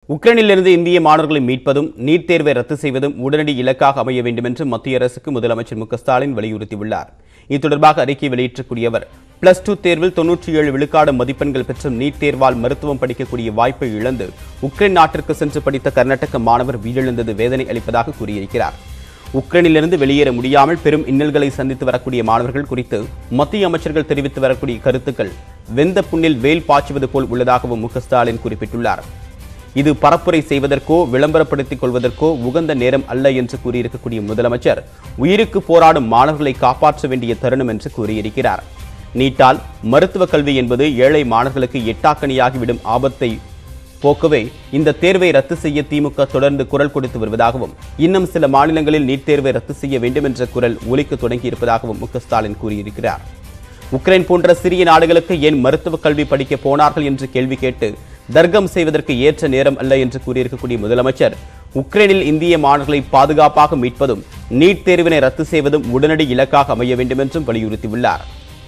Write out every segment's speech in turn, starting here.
உக்ரைனிலிருந்து இந்திய மாணவர்களை மீட்பதும் நீட் தேர்வை ரத்து செய்வதும் உடனடி இலக்காக அமைய வேண்டும் என்று மத்திய அரசுக்கு முதலமைச்சர் மு க ஸ்டாலின் வலியுறுத்தியுள்ளார் இது தொடர்பாக அறிக்கை வெளியிட்டக்கூடிய அவர் பிளஸ் டூ தேர்வில் தொன்னூற்றி ஏழு விழுக்காடு மதிப்பெண்கள் பெற்றும் நீட் தேர்வால் மருத்துவம் படிக்கக்கூடிய வாய்ப்பை இழந்து உக்ரைன் நாட்டிற்கு சென்று படித்த கர்நாடக மாணவர் உயிரிழந்தது வேதனை அளிப்பதாக கூறியிருக்கிறார் உக்ரைனிலிருந்து வெளியேற முடியாமல் பெரும் இன்னல்களை சந்தித்து வரக்கூடிய மாணவர்கள் குறித்து மத்திய அமைச்சர்கள் தெரிவித்து வரக்கூடிய கருத்துக்கள் வெந்த புண்ணில் வேல் பாய்ச்சுவது போல் உள்ளதாகவும் மு க ஸ்டாலின் குறிப்பிட்டுள்ளார் இது பரப்புரை செய்வதற்கோ விளம்பரப்படுத்திக் கொள்வதற்கோ உகந்த நேரம் அல்ல என்று கூறியிருக்கக்கூடிய முதலமைச்சர் உயிருக்கு போராடும் மாணவர்களை காப்பாற்ற வேண்டிய தருணம் என்று கூறியிருக்கிறார் நீட்டால் மருத்துவ கல்வி என்பது ஏழை மாணவர்களுக்கு எட்டாக்கணியாகிவிடும் ஆபத்தை போக்கவே இந்த தேர்வை ரத்து செய்ய திமுக தொடர்ந்து குரல் கொடுத்து வருவதாகவும் இன்னும் சில மாநிலங்களில் நீட் தேர்வை ரத்து செய்ய வேண்டும் என்ற குரல் ஒலிக்க தொடங்கியிருப்பதாகவும் மு க ஸ்டாலின் கூறியிருக்கிறார் உக்ரைன் போன்ற சிறிய நாடுகளுக்கு ஏன் மருத்துவ கல்வி படிக்க போனார்கள் என்று கேள்வி கேட்டு தர்க்கம் செய்வதற்கு ஏற்ற நேரம் அல்ல என்று கூறியிருக்கக்கூடிய முதலமைச்சர் உக்ரைனில் இந்திய மாணவர்களை பாதுகாப்பாக மீட்பதும் நீட் தேர்வினை ரத்து செய்வதும் உடனடி இலக்காக அமைய வேண்டும் என்றும் வலியுறுத்தியுள்ளார்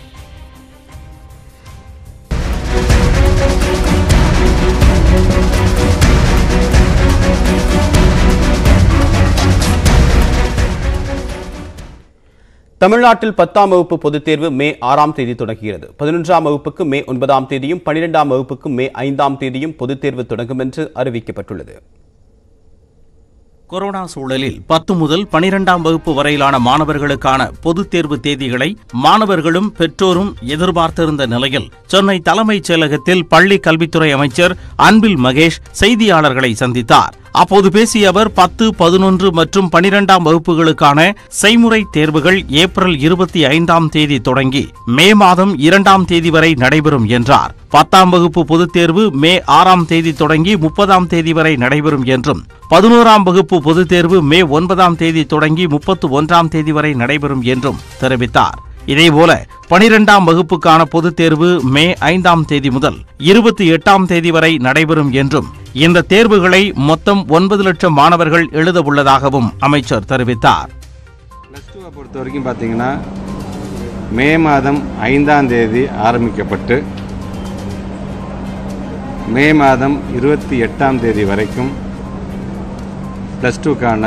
தமிழ்நாட்டில் பத்தாம் வகுப்பு பொதுத் தேர்வு மே ஆறாம் தேதி தொடங்குகிறது பதினொன்றாம் வகுப்புக்கு மே ஒன்பதாம் தேதியும் பன்னிரெண்டாம் வகுப்புக்கு மே ஐந்தாம் தேதியும் பொதுத் தேர்வு தொடங்கும் என்று அறிவிக்கப்பட்டுள்ளது கொரோனா சூழலில் பத்து முதல் பனிரெண்டாம் வகுப்பு வரையிலான மாணவர்களுக்கான பொதுத் தேர்வு தேதிகளை மாணவர்களும் பெற்றோரும் எதிர்பார்த்திருந்த நிலையில் சென்னை தலைமைச் செயலகத்தில் பள்ளி கல்வித்துறை அமைச்சர் அன்பில் மகேஷ் செய்தியாளர்களை சந்தித்தார் அப்போது பேசிய அவர் பத்து பதினொன்று மற்றும் பனிரெண்டாம் வகுப்புகளுக்கான செய்முறை தேர்வுகள் ஏப்ரல் இருபத்தி ஐந்தாம் தேதி தொடங்கி மே மாதம் இரண்டாம் தேதி வரை நடைபெறும் என்றார் பத்தாம் வகுப்பு பொதுத் தேர்வு மே ஆறாம் தேதி தொடங்கி முப்பதாம் தேதி வரை நடைபெறும் என்றும் பதினோராம் வகுப்பு பொதுத் தேர்வு மே ஒன்பதாம் தேதி தொடங்கி முப்பத்து ஒன்றாம் தேதி வரை நடைபெறும் என்றும் தெரிவித்தார் இதேபோல பனிரெண்டாம் வகுப்புக்கான பொதுத் தேர்வு மே ஐந்தாம் தேதி முதல் இருபத்தி எட்டாம் தேதி வரை நடைபெறும் என்றும் இந்த தேர்வுகளை மொத்தம் ஒன்பது லட்சம் மாணவர்கள் எழுத உள்ளதாகவும் அமைச்சர் தெரிவித்தார் ப்ளஸ் டூவை பொறுத்த வரைக்கும் பார்த்தீங்கன்னா மே மாதம் ஐந்தாம் தேதி ஆரம்பிக்கப்பட்டு மே மாதம் இருபத்தி எட்டாம் தேதி வரைக்கும் ப்ளஸ் டூக்கான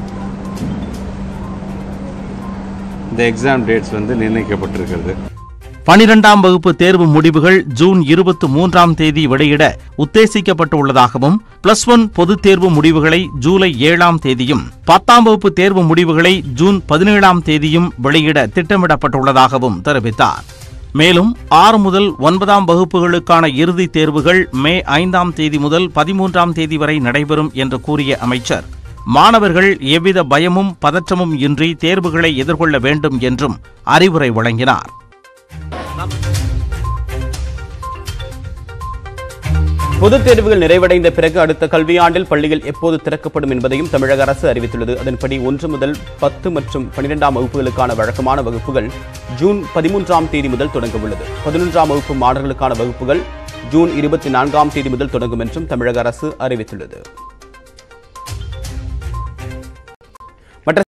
இந்த எக்ஸாம் டேட்ஸ் வந்து நிர்ணயிக்கப்பட்டிருக்கிறது பனிரெண்டாம் வகுப்பு தேர்வு முடிவுகள் ஜூன் இருபத்தி மூன்றாம் தேதி வெளியிட உத்தேசிக்கப்பட்டுள்ளதாகவும் பிளஸ் ஒன் பொதுத் தேர்வு முடிவுகளை ஜூலை ஏழாம் தேதியும் பத்தாம் வகுப்பு தேர்வு முடிவுகளை ஜூன் பதினேழாம் தேதியும் வெளியிட திட்டமிடப்பட்டுள்ளதாகவும் தெரிவித்தார் மேலும் ஆறு முதல் ஒன்பதாம் வகுப்புகளுக்கான இறுதித் தேர்வுகள் மே ஐந்தாம் தேதி முதல் பதிமூன்றாம் தேதி வரை நடைபெறும் என்று கூறிய அமைச்சர் மாணவர்கள் எவ்வித பயமும் பதற்றமும் இன்றி தேர்வுகளை எதிர்கொள்ள வேண்டும் என்றும் அறிவுரை வழங்கினார் பொதுத் தேர்வுகள் நிறைவடைந்த பிறகு அடுத்த கல்வியாண்டில் பள்ளிகள் எப்போது திறக்கப்படும் என்பதையும் தமிழக அரசு அறிவித்துள்ளது அதன்படி ஒன்று முதல் பத்து மற்றும் பன்னிரெண்டாம் வகுப்புகளுக்கான வழக்கமான வகுப்புகள் ஜூன் பதிமூன்றாம் தேதி முதல் தொடங்க உள்ளது பதினொன்றாம் வகுப்பு மாணவர்களுக்கான வகுப்புகள் ஜூன் இருபத்தி நான்காம் தேதி முதல் தொடங்கும் என்றும் தமிழக அரசு அறிவித்துள்ளது